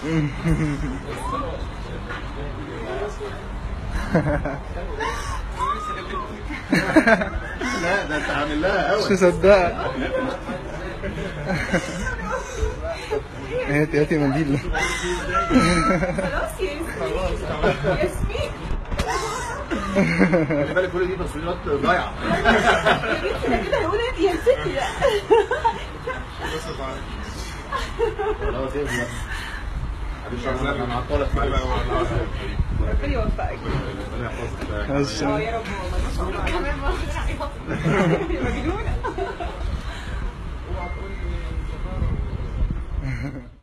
لا ده انت عامل لها مش قوي مصدقة هاتي هاتي منديل خلاص يا ياسمين ياسمين خلي بالك كل دي تصويرات ضايعه يا بنتي ده كده هيقول ايه يا ستي لا خلاص ايه بقى معلش انا انا هعطلك معلش ربنا يوفقك ربنا يحفظك اه عشان يا رب والله ما شاء الله كمان مجنونه